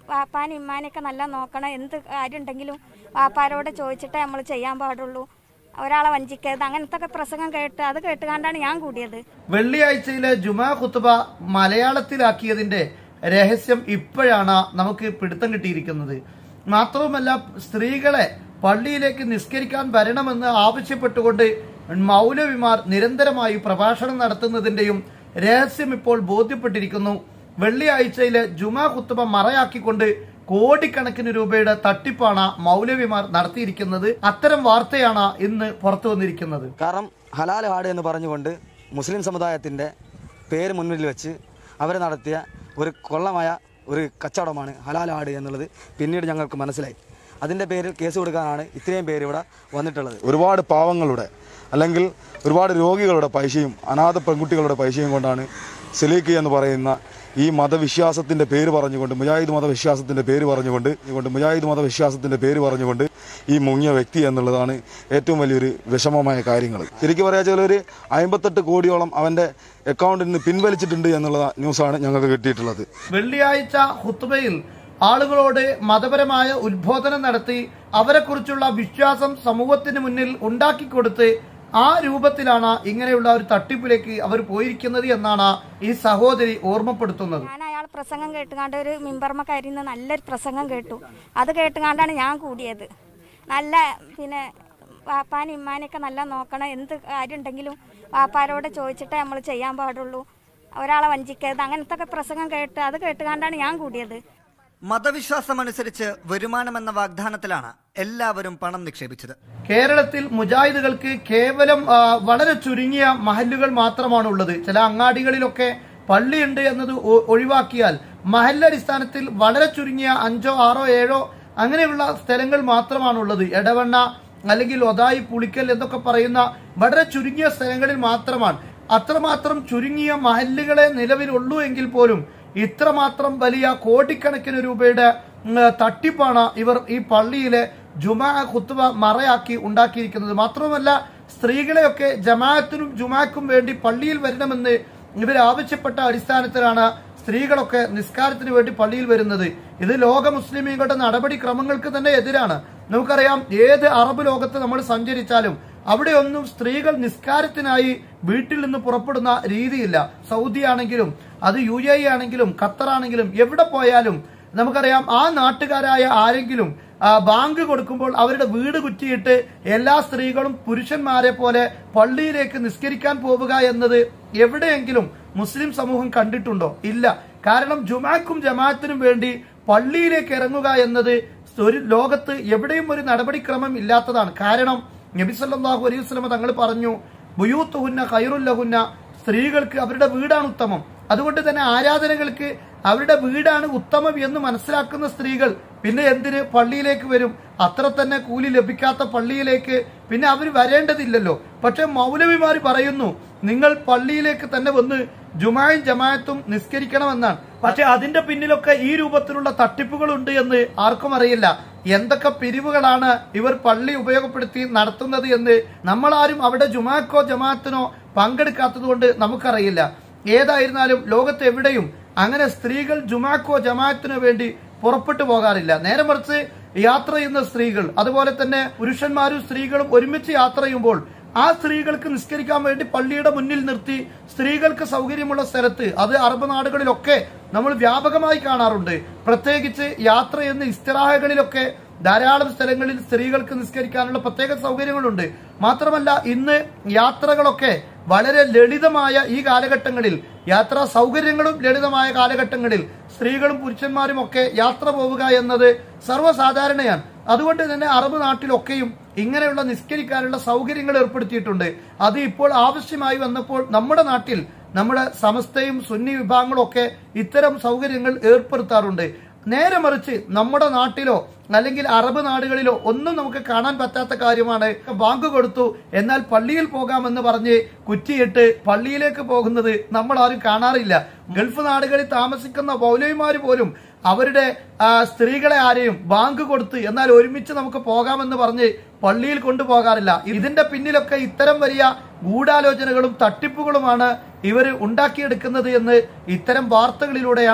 വാപ്പാനും ഇമ്മാനെയൊക്കെ നല്ല നോക്കണം എന്ത് കാര്യം ഉണ്ടെങ്കിലും വാപ്പാരോട് ചോദിച്ചിട്ടേ നമ്മൾ ചെയ്യാൻ പാടുള്ളൂ ഒരാളെ വഞ്ചിക്കരുത് അങ്ങനത്തെ ഒക്കെ പ്രസംഗം കേട്ട് അത് കേട്ടുകൊണ്ടാണ് ഞാൻ കൂടിയത് വെള്ളിയാഴ്ചയിലെ ജുമാ ഖുത്തുബ മലയാളത്തിലാക്കിയതിന്റെ രഹസ്യം ഇപ്പോഴാണ് നമുക്ക് പിടുത്തം കിട്ടിയിരിക്കുന്നത് മാത്രവുമല്ല സ്ത്രീകളെ പള്ളിയിലേക്ക് നിസ്കരിക്കാൻ വരണമെന്ന് ആവശ്യപ്പെട്ടുകൊണ്ട് മൗലവിമാർ നിരന്തരമായി പ്രഭാഷണം നടത്തുന്നതിന്റെയും രഹസ്യം ഇപ്പോൾ ബോധ്യപ്പെട്ടിരിക്കുന്നു വെള്ളിയാഴ്ചയിലെ ജുമാ ഖുത്തുബ മറയാക്കിക്കൊണ്ട് കോടിക്കണക്കിന് രൂപയുടെ തട്ടിപ്പാണ് മൗലവിമാർ നടത്തിയിരിക്കുന്നത് അത്തരം വാർത്തയാണ് ഇന്ന് പുറത്തു വന്നിരിക്കുന്നത് കാരണം ഹലാൽ ആട് എന്ന് പറഞ്ഞുകൊണ്ട് മുസ്ലിം സമുദായത്തിൻ്റെ പേര് മുന്നിൽ വെച്ച് അവർ നടത്തിയ ഒരു കൊള്ളമായ ഒരു കച്ചവടമാണ് ഹലാൽ ആട് എന്നുള്ളത് പിന്നീട് ഞങ്ങൾക്ക് മനസ്സിലായി അതിൻ്റെ പേരിൽ കേസ് കൊടുക്കാനാണ് ഇത്രയും പേര് ഇവിടെ വന്നിട്ടുള്ളത് ഒരുപാട് പാവങ്ങളുടെ അല്ലെങ്കിൽ ഒരുപാട് രോഗികളുടെ പൈസയും അനാഥ പെൺകുട്ടികളുടെ പൈസയും കൊണ്ടാണ് സെലീക്ക് എന്ന് പറയുന്ന ഈ മതവിശ്വാസത്തിന്റെ പേര് പറഞ്ഞുകൊണ്ട് മുജാഹിദ് മതവിശ്വാസത്തിന്റെ പേര് പറഞ്ഞുകൊണ്ട് കൊണ്ട് മുജാഹിദ് മതവിശ്വാസത്തിന്റെ പേര് പറഞ്ഞുകൊണ്ട് ഈ മുങ്ങിയ വ്യക്തി എന്നുള്ളതാണ് ഏറ്റവും വലിയൊരു വിഷമമായ കാര്യങ്ങൾ ശരിക്കും പറയാ ഒരു അമ്പത്തെട്ട് കോടിയോളം അവന്റെ അക്കൗണ്ടിൽ നിന്ന് പിൻവലിച്ചിട്ടുണ്ട് എന്നുള്ള ന്യൂസാണ് ഞങ്ങൾക്ക് കിട്ടിയിട്ടുള്ളത് വെള്ളിയാഴ്ച ഹുത്തുബയിൽ ആളുകളോട് മതപരമായ ഉദ്ബോധനം നടത്തി അവരെക്കുറിച്ചുള്ള വിശ്വാസം സമൂഹത്തിന് മുന്നിൽ ഉണ്ടാക്കിക്കൊടുത്ത് ആ രൂപത്തിലാണ് ഇങ്ങനെയുള്ള ഒരു തട്ടിപ്പിലേക്ക് അവർ പോയിരിക്കുന്നത് എന്നാണ് ഈ സഹോദരി ഓർമ്മപ്പെടുത്തുന്നത് ഞാൻ അയാൾ പ്രസംഗം കേട്ടുകാണ്ട് ഒരു മിമ്പർമ കരിയുന്ന നല്ലൊരു പ്രസംഗം കേട്ടു അത് കേട്ടുകാണ്ടാണ് ഞാൻ കൂടിയത് നല്ല പിന്നെ വാപ്പാനും ഇമ്മാനെയൊക്കെ നല്ല നോക്കണം എന്ത് കാര്യം ഉണ്ടെങ്കിലും വാപ്പാരോട് ചോദിച്ചിട്ടേ നമ്മൾ ചെയ്യാൻ പാടുള്ളൂ ഒരാളെ വഞ്ചിക്കരുത് അങ്ങനത്തെ ഒക്കെ പ്രസംഗം കേട്ട് അത് കേട്ടുകാണ്ടാണ് ഞാൻ കൂടിയത് മതവിശ്വാസമനുസരിച്ച് വരുമാനമെന്ന വാഗ്ദാനത്തിലാണ് എല്ലാവരും പണം നിക്ഷേപിച്ചത് കേരളത്തിൽ മുജാഹിദുകൾക്ക് കേവലം ആ, വളരെ ചുരുങ്ങിയ മഹല്ലുകൾ മാത്രമാണ് ഉള്ളത് ചില അങ്ങാടികളിലൊക്കെ പള്ളിയുണ്ട് എന്നത് ഒ- ഒഴിവാക്കിയാൽ മഹല്ലടിസ്ഥാനത്തിൽ വളരെ ചുരുങ്ങിയ അഞ്ചോ ആറോ ഏഴോ അങ്ങനെയുള്ള സ്ഥലങ്ങൾ മാത്രമാണുള്ളത് എടവണ്ണ അല്ലെങ്കിൽ ഒതായി പുളിക്കൽ എന്നൊക്കെ പറയുന്ന വളരെ ചുരുങ്ങിയ സ്ഥലങ്ങളിൽ മാത്രമാണ് അത്രമാത്രം ചുരുങ്ങിയ മഹല്ലുകളെ നിലവിലുള്ളൂ എങ്കിൽ പോലും ഇത്രമാത്രം വലിയ കോടിക്കണക്കിന് രൂപയുടെ ഉം, തട്ടിപ്പാണ് ഇവർ ഈ പള്ളിയിലെ ജുമാ ഖുത്തുബ മറയാക്കി ഉണ്ടാക്കിയിരിക്കുന്നത് മാത്രമല്ല സ്ത്രീകളെയൊക്കെ ജമാഅത്തിനും ജുമാക്കും വേണ്ടി പള്ളിയിൽ വരണമെന്ന് ഇവർ ആവശ്യപ്പെട്ട അടിസ്ഥാനത്തിലാണ് സ്ത്രീകളൊക്കെ നിസ്കാരത്തിന് വേണ്ടി പള്ളിയിൽ വരുന്നത് ഇത് ലോക മുസ്ലിമീങ്ങളുടെ നടപടിക്രമങ്ങൾക്ക് തന്നെ എതിരാണ് നമുക്കറിയാം ഏത് അറബ് ലോകത്ത് നമ്മൾ സഞ്ചരിച്ചാലും അവിടെയൊന്നും സ്ത്രീകൾ നിസ്കാരത്തിനായി വീട്ടിൽ നിന്ന് പുറപ്പെടുന്ന രീതിയില്ല സൗദി ആണെങ്കിലും അത് യു എ ആണെങ്കിലും ഖത്തർ ആണെങ്കിലും എവിടെ പോയാലും നമുക്കറിയാം ആ നാട്ടുകാരായ ആരെങ്കിലും ആ, ബാങ്ക് കൊടുക്കുമ്പോൾ അവരുടെ വീട് കുറ്റിയിട്ട് എല്ലാ സ്ത്രീകളും പുരുഷന്മാരെ പോലെ പള്ളിയിലേക്ക് നിസ്കരിക്കാൻ പോവുക എന്നത് എവിടെയെങ്കിലും മുസ്ലിം സമൂഹം കണ്ടിട്ടുണ്ടോ ഇല്ല കാരണം ജുമാക്കും ജമാഅത്തിനും വേണ്ടി പള്ളിയിലേക്ക് ഇറങ്ങുക എന്നത് ഒരു ലോകത്ത് എവിടെയും ഒരു നടപടിക്രമം ഇല്ലാത്തതാണ് കാരണം നബി സല്ലല്ലാഹു അലൈഹി വസല്ലമ തങ്ങൾ പറഞ്ഞു ബുയൂത്തുഹുന്ന ഖൈറുല്ലഹുന്ന സ്ത്രീകൾക്ക് അവരുടെ വീടാണ് ഉത്തമം അതുകൊണ്ട് തന്നെ ആരാധനകൾക്ക് അവരുടെ വീടാണ് ഉത്തമം എന്ന് മനസ്സിലാക്കുന്ന സ്ത്രീകൾ പിന്നെ എന്തിന് പള്ളിയിലേക്ക് വരും അത്ര തന്നെ കൂലി ലഭിക്കാത്ത പള്ളിയിലേക്ക് പിന്നെ അവർ വരേണ്ടതില്ലല്ലോ പക്ഷെ മൗലവിമാർ പറയുന്നു നിങ്ങൾ പള്ളിയിലേക്ക് തന്നെ വന്ന് ജുമായും ജമായത്തും നിസ്കരിക്കണമെന്നാണ് പക്ഷെ അതിന്റെ പിന്നിലൊക്കെ ഈ രൂപത്തിലുള്ള തട്ടിപ്പുകളുണ്ട് എന്ന് ആർക്കും അറിയില്ല എന്തൊക്കെ പിരിവുകളാണ് ഇവർ പള്ളി ഉപയോഗപ്പെടുത്തി നടത്തുന്നത് എന്ന് നമ്മളാരും അവിടെ ജുമാക്കോ ജമാഅത്തിനോ പങ്കെടുക്കാത്തത് കൊണ്ട് നമുക്കറിയില്ല ഏതായിരുന്നാലും ലോകത്ത് എവിടെയും അങ്ങനെ സ്ത്രീകൾ ജുമാക്കോ ജമാഅത്തിനോ വേണ്ടി പുറപ്പെട്ടു പോകാറില്ല നേരെ മറിച്ച് യാത്ര ചെയ്യുന്ന സ്ത്രീകൾ അതുപോലെ തന്നെ പുരുഷന്മാരും സ്ത്രീകളും ഒരുമിച്ച് യാത്ര ചെയ്യുമ്പോൾ ആ സ്ത്രീകൾക്ക് നിസ്കരിക്കാൻ വേണ്ടി പള്ളിയുടെ മുന്നിൽ നിർത്തി സ്ത്രീകൾക്ക് സൗകര്യമുള്ള സ്ഥലത്ത് അത് അറബ് നാടുകളിലൊക്കെ നമ്മൾ വ്യാപകമായി കാണാറുണ്ട് പ്രത്യേകിച്ച് യാത്ര ചെയ്യുന്ന ഇസ്തിറാഹകളിലൊക്കെ ധാരാളം സ്ഥലങ്ങളിൽ സ്ത്രീകൾക്ക് നിസ്കരിക്കാനുള്ള പ്രത്യേക സൗകര്യങ്ങളുണ്ട് മാത്രമല്ല ഇന്ന് യാത്രകളൊക്കെ വളരെ ലളിതമായ ഈ കാലഘട്ടങ്ങളിൽ യാത്രാ സൗകര്യങ്ങളും ലളിതമായ കാലഘട്ടങ്ങളിൽ സ്ത്രീകളും പുരുഷന്മാരും ഒക്കെ യാത്ര പോവുക എന്നത് സർവ്വസാധാരണയാണ് അതുകൊണ്ട് തന്നെ അറബ് നാട്ടിലൊക്കെയും ഇങ്ങനെയുള്ള നിസ്കരിക്കാനുള്ള സൗകര്യങ്ങൾ ഏർപ്പെടുത്തിയിട്ടുണ്ട് അത് ഇപ്പോൾ ആവശ്യമായി വന്നപ്പോൾ നമ്മുടെ നാട്ടിൽ നമ്മുടെ സമസ്തയും സുന്നി വിഭാഗങ്ങളും ഒക്കെ ഇത്തരം സൗകര്യങ്ങൾ ഏർപ്പെടുത്താറുണ്ട് നേരെ മറിച്ച് നമ്മുടെ നാട്ടിലോ അല്ലെങ്കിൽ അറബ് നാടുകളിലോ ഒന്നും നമുക്ക് കാണാൻ പറ്റാത്ത കാര്യമാണ് ബാങ്ക് കൊടുത്തു എന്നാൽ പള്ളിയിൽ പോകാമെന്ന് പറഞ്ഞ് കുറ്റിയിട്ട് പള്ളിയിലേക്ക് പോകുന്നത് നമ്മൾ ആരും കാണാറില്ല ഗൾഫ് നാടുകളിൽ താമസിക്കുന്ന മൗലവിമാർ പോലും അവരുടെ ആ, സ്ത്രീകളെ ആരെയും ബാങ്ക് കൊടുത്ത് എന്നാൽ ഒരുമിച്ച് നമുക്ക് പോകാമെന്ന് പറഞ്ഞ് പള്ളിയിൽ കൊണ്ടുപോകാറില്ല ഇതിന്റെ പിന്നിലൊക്കെ ഇത്തരം വലിയ ഗൂഢാലോചനകളും തട്ടിപ്പുകളുമാണ് ഇവർ ഉണ്ടാക്കിയെടുക്കുന്നത് എന്ന് ഇത്തരം വാർത്തകളിലൂടെയാണ്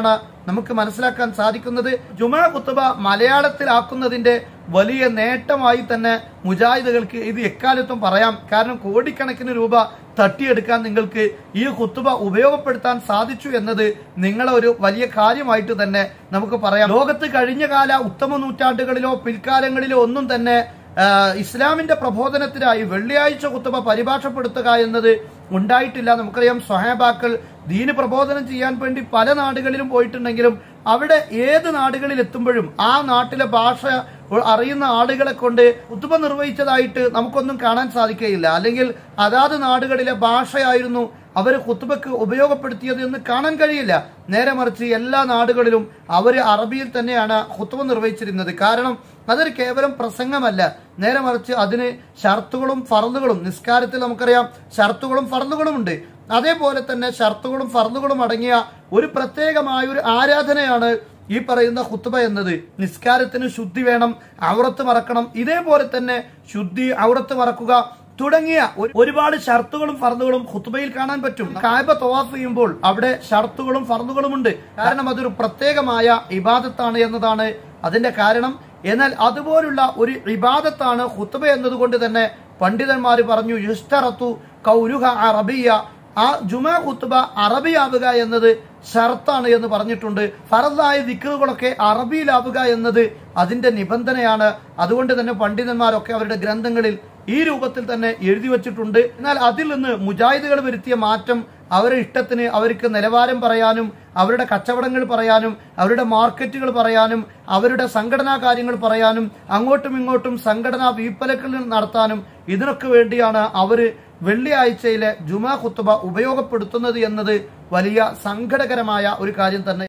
നമുക്ക് മനസ്സിലാക്കാൻ സാധിക്കുന്നത് ജുമാ കുത്തുബ മലയാളത്തിലാക്കുന്നതിന്റെ വലിയ നേട്ടമായി തന്നെ മുജാഹിദുകൾക്ക് ഇത് എക്കാലത്തും പറയാം കാരണം കോടിക്കണക്കിന് രൂപ തട്ടിയെടുക്കാൻ നിങ്ങൾക്ക് ഈ കുത്തുബ ഉപയോഗപ്പെടുത്താൻ സാധിച്ചു എന്നത് നിങ്ങളെ ഒരു വലിയ കാര്യമായിട്ട് തന്നെ നമുക്ക് പറയാം ലോകത്ത് കഴിഞ്ഞ കാല ഉത്തമ നൂറ്റാണ്ടുകളിലോ പിൽക്കാലങ്ങളിലോ ഒന്നും തന്നെ ആ, ഇസ്ലാമിന്റെ പ്രബോധനത്തിനായി വെള്ളിയാഴ്ച കുത്തുബ പരിഭാഷപ്പെടുത്തുക എന്നത് ഉണ്ടായിട്ടില്ല നമുക്കറിയാം സ്വഹാബാക്കൾ ദീന് പ്രബോധനം ചെയ്യാൻ വേണ്ടി പല നാടുകളിലും പോയിട്ടുണ്ടെങ്കിലും അവിടെ ഏത് നാടുകളിൽ എത്തുമ്പോഴും ആ നാട്ടിലെ ഭാഷ അറിയുന്ന ആളുകളെ കൊണ്ട് കുത്തുബ നിർവഹിച്ചതായിട്ട് നമുക്കൊന്നും കാണാൻ സാധിക്കുകയില്ല അല്ലെങ്കിൽ അതാത് നാടുകളിലെ ഭാഷയായിരുന്നു അവർ കുത്തുബക്ക് ഉപയോഗപ്പെടുത്തിയത് എന്ന് കാണാൻ കഴിയില്ല നേരെ മറിച്ച് എല്ലാ നാടുകളിലും അവർ അറബിയിൽ തന്നെയാണ് കുത്തുബ നിർവഹിച്ചിരുന്നത് കാരണം അതൊരു കേവലം പ്രസംഗമല്ല നേരെ മറിച്ച് അതിന് ഷർത്തുകളും ഫറലുകളും നിസ്കാരത്തിൽ നമുക്കറിയാം ഷർത്തുകളും ഫറലുകളും ഉണ്ട് അതേപോലെ തന്നെ ഷർത്തുകളും ഫറലുകളും അടങ്ങിയ ഒരു പ്രത്യേകമായ ഒരു ആരാധനയാണ് ഈ പറയുന്ന ഹുത്തുബ എന്നത് നിസ്കാരത്തിന് ശുദ്ധി വേണം ഔറത്ത് മറക്കണം ഇതേപോലെ തന്നെ ശുദ്ധി ഔറത്ത് മറക്കുക തുടങ്ങിയ ഒരു- ഒരുപാട് ഷർത്തുകളും ഫർദുകളും ഹുത്തുബയിൽ കാണാൻ പറ്റും കായബ തവാഫ് ചെയ്യുമ്പോൾ അവിടെ ഷർത്തുകളും ഫർദുകളും ഉണ്ട് കാരണം അതൊരു പ്രത്യേകമായ ഇബാദത്താണ് എന്നതാണ് അതിന്റെ കാരണം എന്നാൽ അതുപോലുള്ള ഒരു ഇബാദത്താണ് ഹുത്തുബ എന്നതുകൊണ്ട് തന്നെ പണ്ഡിതന്മാർ പറഞ്ഞു യുസ്തറത്തു കൗരുഹ അറബിയ ആ ജുമാ ഖുത്തുബ അറബിയാവുക എന്നത് ഷർത്താണ് എന്ന് പറഞ്ഞിട്ടുണ്ട് ഫറദായ ദിക്കറുകളൊക്കെ അറബിയിലാവുക എന്നത് അതിന്റെ നിബന്ധനയാണ് അതുകൊണ്ട് തന്നെ പണ്ഡിതന്മാരൊക്കെ അവരുടെ ഗ്രന്ഥങ്ങളിൽ ഈ രൂപത്തിൽ തന്നെ എഴുതി വച്ചിട്ടുണ്ട് എന്നാൽ അതിൽ നിന്ന് മുജാഹിദുകൾ വരുത്തിയ മാറ്റം അവരുടെ ഇഷ്ടത്തിന് അവർക്ക് നിലവാരം പറയാനും അവരുടെ കച്ചവടങ്ങൾ പറയാനും അവരുടെ മാർക്കറ്റുകൾ പറയാനും അവരുടെ സംഘടനാ കാര്യങ്ങൾ പറയാനും അങ്ങോട്ടും ഇങ്ങോട്ടും സംഘടനാ വീപ്പലക്കൾ നടത്താനും ഇതിനൊക്കെ വേണ്ടിയാണ് അവര് വെള്ളിയാഴ്ചയിലെ ജുമാ ഖുത്തുബ ഉപയോഗപ്പെടുത്തുന്നത് എന്നത് വലിയ സങ്കടകരമായ ഒരു കാര്യം തന്നെ